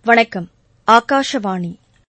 வணக்கம் ஆகாஷவாணி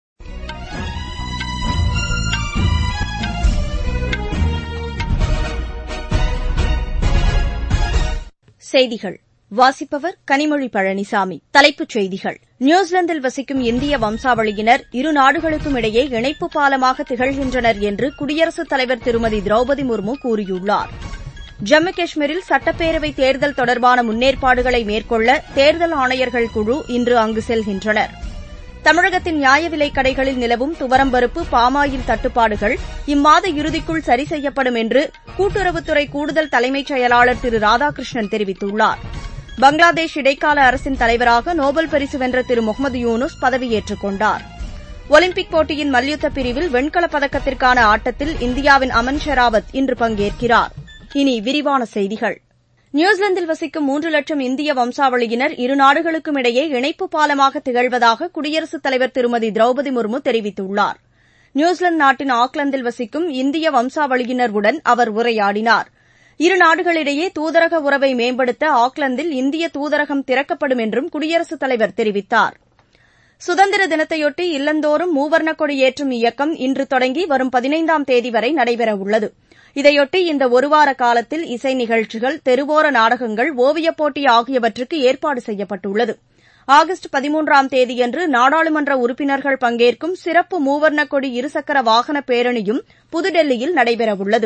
செய்திகள் வாசிப்பவர் கனிமொழி பழனிசாமி தலைப்புச் செய்திகள் நியூசிலாந்தில் வசிக்கும் இந்திய வம்சாவளியினர் இரு நாடுகளுக்கும் இடையே இணைப்பு பாலமாக திகழ்கின்றனர் என்று குடியரசுத் தலைவர் திருமதி திரௌபதி முர்மு கூறியுள்ளார் ஜம்மு காஷ்மீரில் சட்டப்பேரவைத் தேர்தல் தொடர்பான முன்னேற்பாடுகளை மேற்கொள்ள தேர்தல் ஆணையர்கள் குழு இன்று அங்கு செல்கின்றனர் தமிழகத்தின் நியாய விலைக் கடைகளில் நிலவும் துவரம்பருப்பு பாமாயில் தட்டுப்பாடுகள் இம்மாத இறுதிக்குள் சரி செய்யப்படும் என்று கூட்டுறவுத்துறை கூடுதல் தலைமைச் செயலாளர் திரு ராதாகிருஷ்ணன் தெரிவித்துள்ளார் பங்களாதேஷ் இடைக்கால அரசின் தலைவராக நோபல் பரிசு வென்ற திரு முகமது யூனுஸ் பதவியேற்றுக் கொண்டார் ஒலிம்பிக் போட்டியின் மல்யுத்த பிரிவில் வெண்கலப் பதக்கத்திற்கான ஆட்டத்தில் இந்தியாவின் அமன் ஷெராவத் இன்று பங்கேற்கிறார் இனி விரிவான செய்திகள் நியூசிலாந்தில் வசிக்கும் மூன்று லட்சம் இந்திய வம்சாவளியினர் இரு நாடுகளுக்கும் இடையே இணைப்பு பாலமாக திகழ்வதாக குடியரசுத் தலைவர் திருமதி திரௌபதி முர்மு தெரிவித்துள்ளார் நியூசிலாந்து நாட்டின் ஆக்லாந்தில் வசிக்கும் இந்திய வம்சாவளியினருடன் அவர் உரையாடினார் இரு நாடுகளிடையே தூதரக உறவை மேம்படுத்த ஆக்லாந்தில் இந்திய தூதரகம் திறக்கப்படும் என்றும் குடியரசுத் தலைவர் தெரிவித்தார் சுதந்திர தினத்தையொட்டி இல்லந்தோறும் மூவர்ணக் கொடி ஏற்றும் இயக்கம் இன்று தொடங்கி வரும் பதினைந்தாம் தேதி வரை நடைபெறவுள்ளது இதையொட்டி இந்த ஒருவார காலத்தில் இசை நிகழ்ச்சிகள் தெருவோர நாடகங்கள் ஓவியப் போட்டி ஆகியவற்றுக்கு ஏற்பாடு செய்யப்பட்டுள்ளது ஆகஸ்ட் பதிமூன்றாம் தேதியன்று நாடாளுமன்ற உறுப்பினர்கள் பங்கேற்கும் சிறப்பு மூவர்ணக் கொடி இருசக்கர வாகன பேரணியும் புதுடெல்லியில் நடைபெறவுள்ளது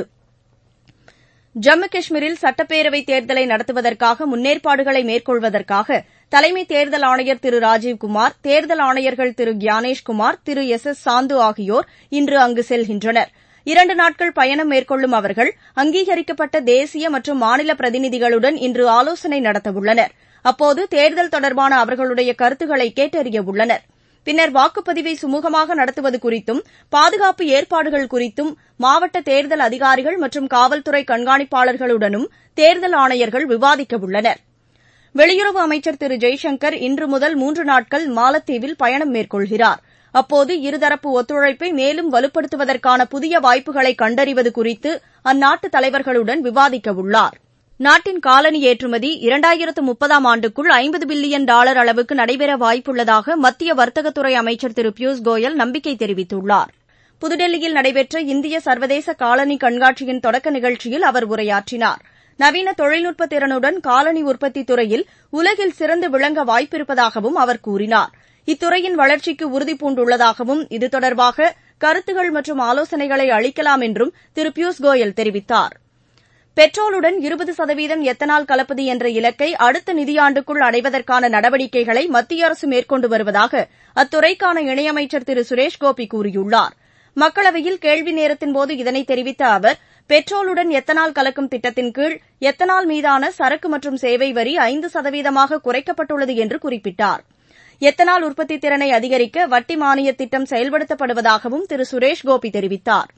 ஜம்மு காஷ்மீரில் சட்டப்பேரவைத் தேர்தலை நடத்துவதற்காக முன்னேற்பாடுகளை மேற்கொள்வதற்காக தலைமை தேர்தல் ஆணையர் திரு ராஜீவ்குமார் தேர்தல் ஆணையர்கள் திரு கியானேஷ்குமார் திரு எஸ் எஸ் சாந்து ஆகியோர் இன்று அங்கு செல்கின்றனர் இரண்டு நாட்கள் பயணம் மேற்கொள்ளும் அவர்கள் அங்கீகரிக்கப்பட்ட தேசிய மற்றும் மாநில பிரதிநிதிகளுடன் இன்று ஆலோசனை நடத்தவுள்ளனர் அப்போது தேர்தல் தொடர்பான அவர்களுடைய கருத்துக்களை கேட்டறிய உள்ளனர் பின்னர் வாக்குப்பதிவை சுமூகமாக நடத்துவது குறித்தும் பாதுகாப்பு ஏற்பாடுகள் குறித்தும் மாவட்ட தேர்தல் அதிகாரிகள் மற்றும் காவல்துறை கண்காணிப்பாளர்களுடனும் தேர்தல் ஆணையர்கள் விவாதிக்க உள்ளனர் வெளியுறவு அமைச்சர் திரு ஜெய்சங்கர் இன்று முதல் மூன்று நாட்கள் மாலத்தீவில் பயணம் மேற்கொள்கிறார் அப்போது இருதரப்பு ஒத்துழைப்பை மேலும் வலுப்படுத்துவதற்கான புதிய வாய்ப்புகளை கண்டறிவது குறித்து அந்நாட்டு தலைவர்களுடன் விவாதிக்க உள்ளார் நாட்டின் காலனி ஏற்றுமதி இரண்டாயிரத்து முப்பதாம் ஆண்டுக்குள் ஐம்பது பில்லியன் டாலர் அளவுக்கு நடைபெற வாய்ப்புள்ளதாக மத்திய வர்த்தகத்துறை அமைச்சர் திரு பியூஷ் கோயல் நம்பிக்கை தெரிவித்துள்ளார் புதுடெல்லியில் நடைபெற்ற இந்திய சர்வதேச காலனி கண்காட்சியின் தொடக்க நிகழ்ச்சியில் அவர் உரையாற்றினார் நவீன தொழில்நுட்ப திறனுடன் காலனி உற்பத்தி துறையில் உலகில் சிறந்து விளங்க வாய்ப்பிருப்பதாகவும் அவர் கூறினார் இத்துறையின் வளர்ச்சிக்கு உறுதிபூண்டுள்ளதாகவும் இது தொடர்பாக கருத்துகள் மற்றும் ஆலோசனைகளை அளிக்கலாம் என்றும் திரு பியூஷ் கோயல் தெரிவித்தார் பெட்ரோலுடன் இருபது சதவீதம் எத்தனால் கலப்பது என்ற இலக்கை அடுத்த நிதியாண்டுக்குள் அடைவதற்கான நடவடிக்கைகளை மத்திய அரசு மேற்கொண்டு வருவதாக அத்துறைக்கான இணையமைச்சர் திரு சுரேஷ் கோபி கூறியுள்ளார் மக்களவையில் கேள்வி நேரத்தின்போது இதனை தெரிவித்த அவர் பெட்ரோலுடன் எத்தனால் கலக்கும் திட்டத்தின் கீழ் எத்தனால் மீதான சரக்கு மற்றும் சேவை வரி ஐந்து சதவீதமாக குறைக்கப்பட்டுள்ளது என்று குறிப்பிட்டார் எத்தனால் உற்பத்தி திறனை அதிகரிக்க வட்டி மானிய திட்டம் செயல்படுத்தப்படுவதாகவும் திரு சுரேஷ் கோபி தெரிவித்தார்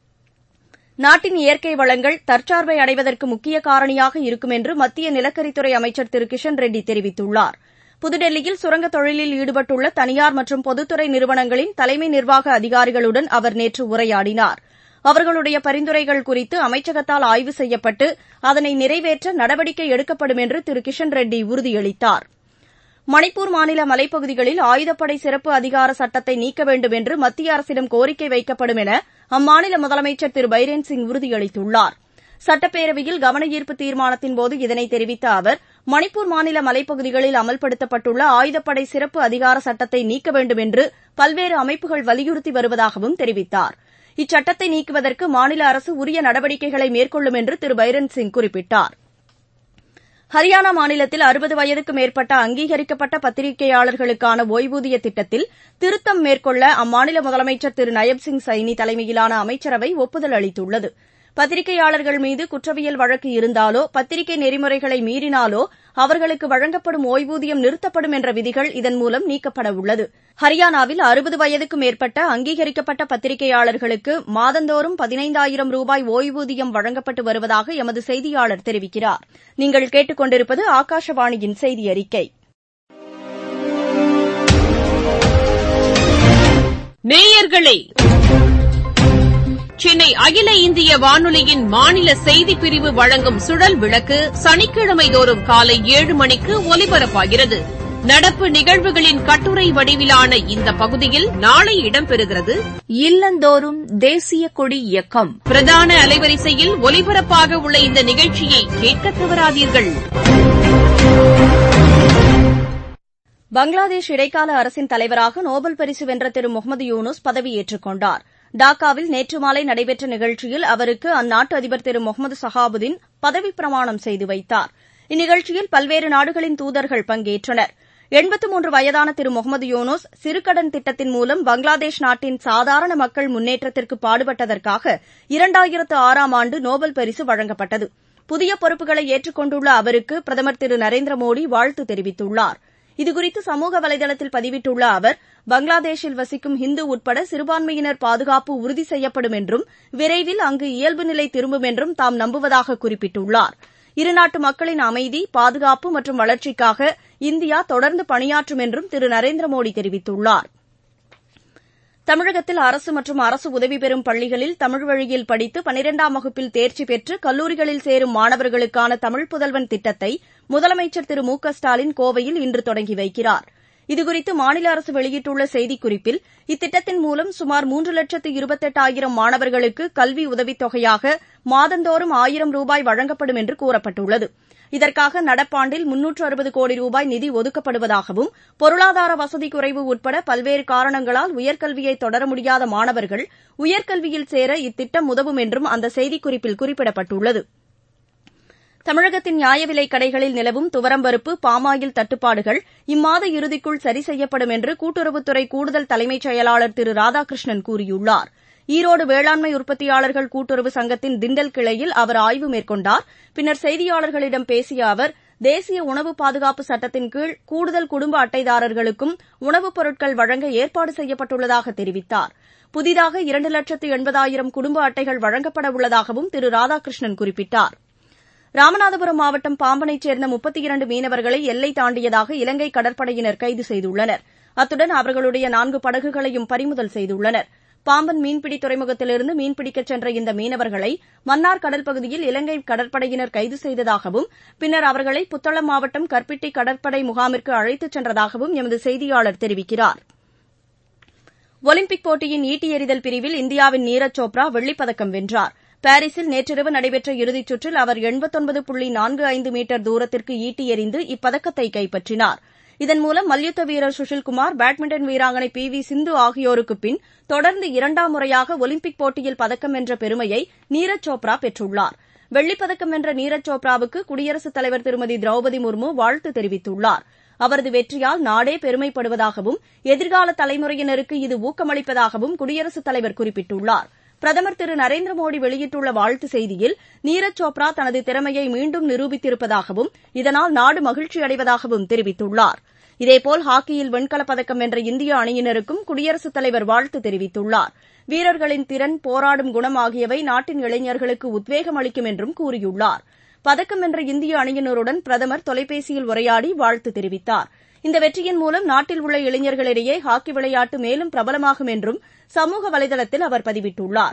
நாட்டின் இயற்கை வளங்கள் தற்சார்பை அடைவதற்கு முக்கிய காரணியாக இருக்கும் என்று மத்திய நிலக்கரித்துறை அமைச்சர் திரு கிஷன் ரெட்டி தெரிவித்துள்ளார் புதுடெல்லியில் சுரங்க தொழிலில் ஈடுபட்டுள்ள தனியார் மற்றும் பொதுத்துறை நிறுவனங்களின் தலைமை நிர்வாக அதிகாரிகளுடன் அவர் நேற்று உரையாடினார் அவர்களுடைய பரிந்துரைகள் குறித்து அமைச்சகத்தால் ஆய்வு செய்யப்பட்டு அதனை நிறைவேற்ற நடவடிக்கை எடுக்கப்படும் என்று திரு கிஷன் ரெட்டி உறுதியளித்தார் மணிப்பூர் மாநில மலைப்பகுதிகளில் ஆயுதப்படை சிறப்பு அதிகார சட்டத்தை நீக்க வேண்டும் என்று மத்திய அரசிடம் கோரிக்கை வைக்கப்படும் என அம்மாநில முதலமைச்சர் திரு பைரேன் சிங் உறுதியளித்துள்ளார் சட்டப்பேரவையில் கவனஈர்ப்பு தீர்மானத்தின்போது இதனை தெரிவித்த அவர் மணிப்பூர் மாநில மலைப்பகுதிகளில் அமல்படுத்தப்பட்டுள்ள ஆயுதப்படை சிறப்பு அதிகார சட்டத்தை நீக்க வேண்டும் என்று பல்வேறு அமைப்புகள் வலியுறுத்தி வருவதாகவும் தெரிவித்தார் இச்சட்டத்தை நீக்குவதற்கு மாநில அரசு உரிய நடவடிக்கைகளை மேற்கொள்ளும் என்று திரு பைரன் சிங் குறிப்பிட்டார் ஹரியானா மாநிலத்தில் அறுபது வயதுக்கு மேற்பட்ட அங்கீகரிக்கப்பட்ட பத்திரிகையாளர்களுக்கான ஒய்வூதிய திட்டத்தில் திருத்தம் மேற்கொள்ள அம்மாநில முதலமைச்சர் திரு நயப் சிங் சைனி தலைமையிலான அமைச்சரவை ஒப்புதல் அளித்துள்ளது பத்திரிகையாளர்கள் மீது குற்றவியல் வழக்கு இருந்தாலோ பத்திரிகை நெறிமுறைகளை மீறினாலோ அவர்களுக்கு வழங்கப்படும் ஒய்வூதியம் நிறுத்தப்படும் என்ற விதிகள் இதன் மூலம் நீக்கப்பட உள்ளது ஹரியானாவில் அறுபது வயதுக்கு மேற்பட்ட அங்கீகரிக்கப்பட்ட பத்திரிகையாளர்களுக்கு மாதந்தோறும் பதினைந்தாயிரம் ரூபாய் ஒய்வூதியம் வழங்கப்பட்டு வருவதாக எமது செய்தியாளர் தெரிவிக்கிறார் நீங்கள் கேட்டுக் கொண்டிருப்பது ஆகாஷவாணியின் செய்தி அறிக்கை நேயர்களே சென்னை அகில இந்திய வானொலியின் மாநில செய்திப் பிரிவு வழங்கும் சுழல் விளக்கு சனிக்கிழமை தோறும் காலை ஏழு மணிக்கு ஒலிபரப்பாகிறது நடப்பு நிகழ்வுகளின் கட்டுரை வடிவிலான இந்த பகுதியில் நாளை இடம்பெறுகிறது இல்லந்தோறும் தேசிய கொடி இயக்கம் பிரதான அலைவரிசையில் ஒலிபரப்பாக உள்ள இந்த நிகழ்ச்சியை கேட்க தவறாதீர்கள் பங்களாதேஷ் இடைக்கால அரசின் தலைவராக நோபல் பரிசு வென்ற திரு முகமது யூனுஸ் பதவியேற்றுக் கொண்டார் டாக்காவில் நேற்று மாலை நடைபெற்ற நிகழ்ச்சியில் அவருக்கு அந்நாட்டு அதிபர் திரு முகமது சஹாபுதீன் பதவிப் பிரமாணம் செய்து வைத்தார் இந்நிகழ்ச்சியில் பல்வேறு நாடுகளின் தூதர்கள் பங்கேற்றனர் எண்பத்து மூன்று வயதான திரு முகமது யூனுஸ் சிறுகடன் திட்டத்தின் மூலம் பங்களாதேஷ் நாட்டின் சாதாரண மக்கள் முன்னேற்றத்திற்கு பாடுபட்டதற்காக இரண்டாயிரத்து ஆறாம் ஆண்டு நோபல் பரிசு வழங்கப்பட்டது புதிய பொறுப்புகளை ஏற்றுக் கொண்டுள்ள அவருக்கு பிரதமர் திரு நரேந்திர மோடி வாழ்த்து தெரிவித்துள்ளார் இதுகுறித்து சமூக வலைதளத்தில் பதிவிட்டுள்ள அவர் பங்களாதேஷில் வசிக்கும் இந்து உட்பட சிறுபான்மையினர் பாதுகாப்பு உறுதி செய்யப்படும் என்றும் விரைவில் அங்கு இயல்பு நிலை திரும்பும் என்றும் தாம் நம்புவதாக குறிப்பிட்டுள்ளார் இருநாட்டு மக்களின் அமைதி பாதுகாப்பு மற்றும் வளர்ச்சிக்காக இந்தியா தொடர்ந்து பணியாற்றும் என்றும் திரு நரேந்திர மோடி தெரிவித்துள்ளார் தமிழகத்தில் அரசு மற்றும் அரசு உதவி பெறும் பள்ளிகளில் தமிழ் வழியில் படித்து பனிரெண்டாம் வகுப்பில் தேர்ச்சி பெற்று கல்லூரிகளில் சேரும் மாணவர்களுக்கான தமிழ் புதல்வன் திட்டத்தை முதலமைச்சர் திரு மு க ஸ்டாலின் கோவையில் இன்று தொடங்கி வைக்கிறார் இதுகுறித்து மாநில அரசு வெளியிட்டுள்ள செய்திக்குறிப்பில் இத்திட்டத்தின் மூலம் சுமார் மூன்று லட்சத்து இருபத்தெட்டாயிரம் மாணவர்களுக்கு கல்வி உதவித் தொகையாக மாதந்தோறும் ஆயிரம் ரூபாய் வழங்கப்படும் என்று கூறப்பட்டுள்ளது இதற்காக நடப்பாண்டில் முன்னூற்று அறுபது கோடி ரூபாய் நிதி ஒதுக்கப்படுவதாகவும் பொருளாதார வசதி குறைவு உட்பட பல்வேறு காரணங்களால் உயர்கல்வியை தொடர முடியாத மாணவர்கள் உயர்கல்வியில் சேர இத்திட்டம் உதவும் என்றும் அந்த செய்திக்குறிப்பில் குறிப்பிடப்பட்டுள்ளது தமிழகத்தின் நியாய விலைக் கடைகளில் நிலவும் துவரம்பருப்பு பாமாயில் தட்டுப்பாடுகள் இம்மாத இறுதிக்குள் சரி செய்யப்படும் என்று கூட்டுறவுத்துறை கூடுதல் தலைமைச் செயலாளர் திரு ராதாகிருஷ்ணன் கூறியுள்ளார் ஈரோடு வேளாண்மை உற்பத்தியாளர்கள் கூட்டுறவு சங்கத்தின் திண்டல் கிளையில் அவர் ஆய்வு மேற்கொண்டார் பின்னர் செய்தியாளர்களிடம் பேசிய அவர் தேசிய உணவு பாதுகாப்பு சட்டத்தின் கீழ் கூடுதல் குடும்ப அட்டைதாரர்களுக்கும் உணவுப் பொருட்கள் வழங்க ஏற்பாடு செய்யப்பட்டுள்ளதாக தெரிவித்தார் புதிதாக இரண்டு லட்சத்து எண்பதாயிரம் குடும்ப அட்டைகள் வழங்கப்பட உள்ளதாகவும் திரு ராதாகிருஷ்ணன் குறிப்பிட்டார் ராமநாதபுரம் மாவட்டம் பாம்பனைச் சேர்ந்த முப்பத்தி இரண்டு மீனவர்களை எல்லை தாண்டியதாக இலங்கை கடற்படையினர் கைது செய்துள்ளனர் அத்துடன் அவர்களுடைய நான்கு படகுகளையும் பறிமுதல் செய்துள்ளனர் பாம்பன் மீன்பிடி துறைமுகத்திலிருந்து மீன்பிடிக்கச் சென்ற இந்த மீனவர்களை மன்னார் கடல் பகுதியில் இலங்கை கடற்படையினர் கைது செய்ததாகவும் பின்னர் அவர்களை புத்தளம் மாவட்டம் கற்பிட்டி கடற்படை முகாமிற்கு அழைத்துச் சென்றதாகவும் எமது செய்தியாளர் தெரிவிக்கிறார் ஒலிம்பிக் போட்டியின் ஈட்டி எறிதல் பிரிவில் இந்தியாவின் நீரஜ் சோப்ரா வெள்ளிப்பதக்கம் வென்றார் பாரிஸில் நேற்றிரவு நடைபெற்ற இறுதிச் சுற்றில் அவர் எண்பத்தொன்பது புள்ளி நான்கு ஐந்து மீட்டர் தூரத்திற்கு ஈட்டி எறிந்து இப்பதக்கத்தை கைப்பற்றினார் இதன் மூலம் மல்யுத்த வீரர் சுஷில்குமார் பேட்மிண்டன் வீராங்கனை பி வி சிந்து ஆகியோருக்கு பின் தொடர்ந்து இரண்டாம் முறையாக ஒலிம்பிக் போட்டியில் பதக்கம் வென்ற பெருமையை நீரஜ் சோப்ரா பெற்றுள்ளார் வெள்ளிப்பதக்கம் வென்ற நீரஜ் சோப்ராவுக்கு குடியரசுத் தலைவர் திருமதி திரௌபதி முர்மு வாழ்த்து தெரிவித்துள்ளார் அவரது வெற்றியால் நாடே பெருமைப்படுவதாகவும் எதிர்கால தலைமுறையினருக்கு இது ஊக்கமளிப்பதாகவும் குடியரசுத் தலைவர் குறிப்பிட்டுள்ளார் பிரதமர் திரு நரேந்திர மோடி வெளியிட்டுள்ள வாழ்த்து செய்தியில் நீரஜ் சோப்ரா தனது திறமையை மீண்டும் நிரூபித்திருப்பதாகவும் இதனால் நாடு மகிழ்ச்சியடைவதாகவும் தெரிவித்துள்ளார் இதேபோல் ஹாக்கியில் வெண்கலப் பதக்கம் வென்ற இந்திய அணியினருக்கும் குடியரசுத் தலைவர் வாழ்த்து தெரிவித்துள்ளார் வீரர்களின் திறன் போராடும் குணம் ஆகியவை நாட்டின் இளைஞர்களுக்கு உத்வேகம் அளிக்கும் என்றும் கூறியுள்ளார் பதக்கம் வென்ற இந்திய அணியினருடன் பிரதமர் தொலைபேசியில் உரையாடி வாழ்த்து தெரிவித்தார் இந்த வெற்றியின் மூலம் நாட்டில் உள்ள இளைஞர்களிடையே ஹாக்கி விளையாட்டு மேலும் பிரபலமாகும் என்றும் சமூக வலைதளத்தில் அவர் பதிவிட்டுள்ளார்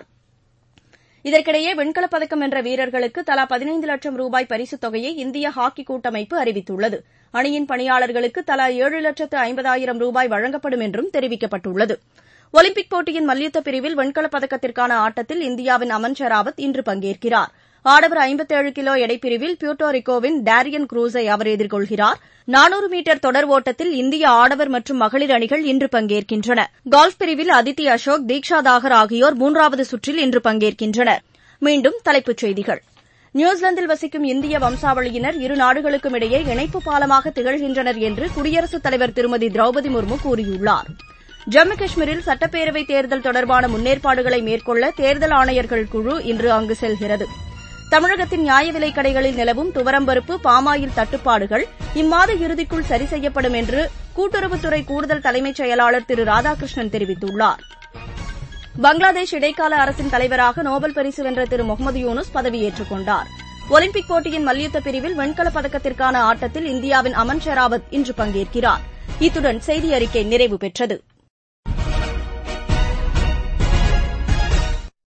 இதற்கிடையே வெண்கலப் பதக்கம் வென்ற வீரர்களுக்கு தலா பதினைந்து லட்சம் ரூபாய் பரிசுத் தொகையை இந்திய ஹாக்கி கூட்டமைப்பு அறிவித்துள்ளது அணியின் பணியாளர்களுக்கு தலா ஏழு லட்சத்து ஐம்பதாயிரம் ரூபாய் வழங்கப்படும் என்றும் தெரிவிக்கப்பட்டுள்ளது ஒலிம்பிக் போட்டியின் மல்யுத்த பிரிவில் வெண்கலப் பதக்கத்திற்கான ஆட்டத்தில் இந்தியாவின் அமன் ஷெராவத் இன்று பங்கேற்கிறார் ஆடவர் ஐம்பத்தேழு கிலோ எடைப்பிரிவில் பியூட்டோரிக்கோவின் டேரியன் குரூஸை அவர் எதிர்கொள்கிறார் நானூறு மீட்டர் தொடர் ஓட்டத்தில் இந்திய ஆடவர் மற்றும் மகளிர் அணிகள் இன்று பங்கேற்கின்றன கோல்ஃப் பிரிவில் அதித்தி அசோக் தீக்ஷா தாகர் ஆகியோர் மூன்றாவது சுற்றில் இன்று பங்கேற்கின்றனர் மீண்டும் தலைப்புச் செய்திகள் நியூசிலாந்தில் வசிக்கும் இந்திய வம்சாவளியினர் இரு நாடுகளுக்கும் இடையே இணைப்பு பாலமாக திகழ்கின்றனர் என்று குடியரசுத் தலைவர் திருமதி திரௌபதி முர்மு கூறியுள்ளார் ஜம்மு காஷ்மீரில் சட்டப்பேரவைத் தேர்தல் தொடர்பான முன்னேற்பாடுகளை மேற்கொள்ள தேர்தல் ஆணையர்கள் குழு இன்று அங்கு செல்கிறது தமிழகத்தின் நியாய விலைக் கடைகளில் நிலவும் துவரம்பருப்பு பாமாயில் தட்டுப்பாடுகள் இம்மாத இறுதிக்குள் சரி செய்யப்படும் என்று கூட்டுறவுத்துறை கூடுதல் தலைமைச் செயலாளர் திரு ராதாகிருஷ்ணன் தெரிவித்துள்ளார் பங்களாதேஷ் இடைக்கால அரசின் தலைவராக நோபல் பரிசு வென்ற திரு முகமது யூனுஸ் பதவியேற்றுக் கொண்டார் ஒலிம்பிக் போட்டியின் மல்யுத்த பிரிவில் வெண்கலப் பதக்கத்திற்கான ஆட்டத்தில் இந்தியாவின் அமன் ஷெராவத் இன்று பங்கேற்கிறார் இத்துடன் செய்தி அறிக்கை நிறைவு பெற்றது